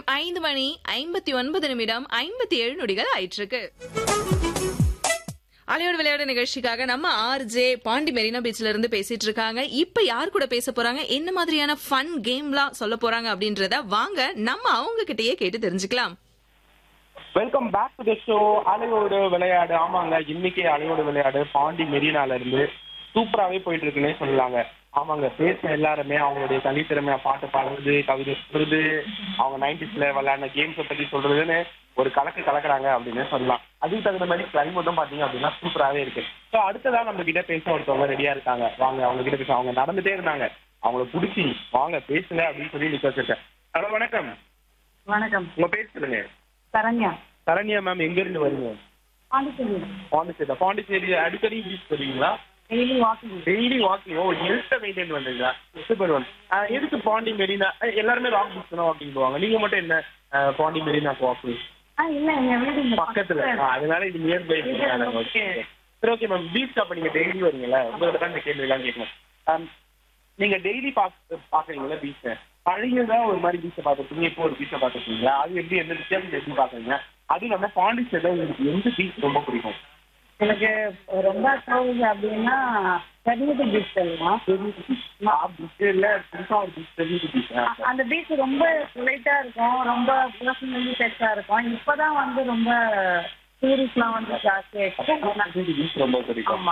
ஐந்து மணி ஐம்பத்தி ஒன்பது நிமிடம் ஐம்பத்தி ஏழு நொடிகள் ஆயிட்டிருக்கு அலையோட விளையாட நிகழ்ச்சிக்காக நம்ம ஆர்ஜே பாண்டி மெரினா பீச்ல இருந்து பேசிட்டு இருக்காங்க இப்ப யார் கூட பேச போறாங்க என்ன மாதிரியான ஃபன் கேம்லாம் சொல்ல போறாங்க அப்படின்றத வாங்க நம்ம அவங்க கிட்டயே கேட்டு தெரிஞ்சுக்கலாம் welcome back to the show அலையோடு விளையாடு ஆமாங்க இன்னைக்கு அலையோடு விளையாடு பாண்டி மெரினால இருந்து சூப்பராகவே போயிட்டு இருக்குன்னே சொல்லலாங்க ஆமாங்க பேசின எல்லாருமே அவங்களுடைய தனித்திறமையா பாட்டு பாடுறது கவிதை சொல்றது அவங்க நைன்டிஸ்ல விளையாடின கேம்ஸை பத்தி சொல்றதுன்னு ஒரு கலக்கு கலக்குறாங்க அப்படின்னு சொல்லலாம் அதுக்கு தகுந்த மாதிரி கிளைமேட்டும் பாத்தீங்க அப்படின்னா சூப்பராகவே இருக்கு ஸோ அடுத்ததா நம்ம கிட்ட பேச ஒருத்தவங்க ரெடியா இருக்காங்க வாங்க அவங்க கிட்ட பேச அவங்க நடந்துட்டே இருந்தாங்க அவங்கள பிடிச்சி வாங்க பேசுங்க அப்படின்னு சொல்லி நிக்க வச்சிருக்கேன் ஹலோ வணக்கம் வணக்கம் உங்க பேர் சொல்லுங்க சரண்யா சரண்யா மேம் எங்க இருந்து வரீங்க பாண்டிச்சேரி பாண்டிச்சேரி பாண்டிச்சேரி அடிக்கடி பீச் வருவீங்களா டெய்லி வாக்கிங் டெய்லி வாக்கிங் ஓ ஹெல்த்தை மெயின்டைன் பண்றீங்களா சூப்பர் ஒன் எதுக்கு பாண்டி மெரினா அஹ், எல்லாருமே ராக் பீச் தான் வாக்கிங் போவாங்க நீங்க மட்டும் என்ன அஹ், பாண்டி மெரினா வாக்கிங் ஆ இல்ல எங்க வீடு இங்க பக்கத்துல ஆ, அதனால இது நியர் பை சரி ஓகே மேம் பீச் அப்ப நீங்க டெய்லி வரீங்களா உங்கள்கிட்ட தான் இந்த கேள்வி எல்லாம் கேட்கணும் Um, நீங்க டெய்லி பாக்க பாக்குறீங்களா பீச்சை பழையதா ஒரு மாதிரி பீச்சை பார்த்துருக்கீங்க இப்போ ஒரு பீச்சை பார்த்துருக்கீங்களா அது எப்படி எந்த வித்தியாசம் எப்படி பாக்குறீங்க அது நம்ம பாண்டிச்சேரியில உங்களுக்கு எந்த பீச் ரொம்ப பிடிக்கும் எனக்கு ரொம்ப க்ளோஸ் அப்படின்னா கர்நாடக பீச் சொல்லலாம் இல்ல புதுசா ஒரு பீச் தெரிஞ்சு பீச் அந்த பீச் ரொம்ப லைட்டா இருக்கும் ரொம்ப பர்சனலி பெருசா இருக்கும் இப்பதான் வந்து ரொம்ப டூரிஸ்ட்லாம் வந்து ஜாஸ்தி ஆயிடுச்சு பீச் ரொம்ப பிடிக்கும் ஆமா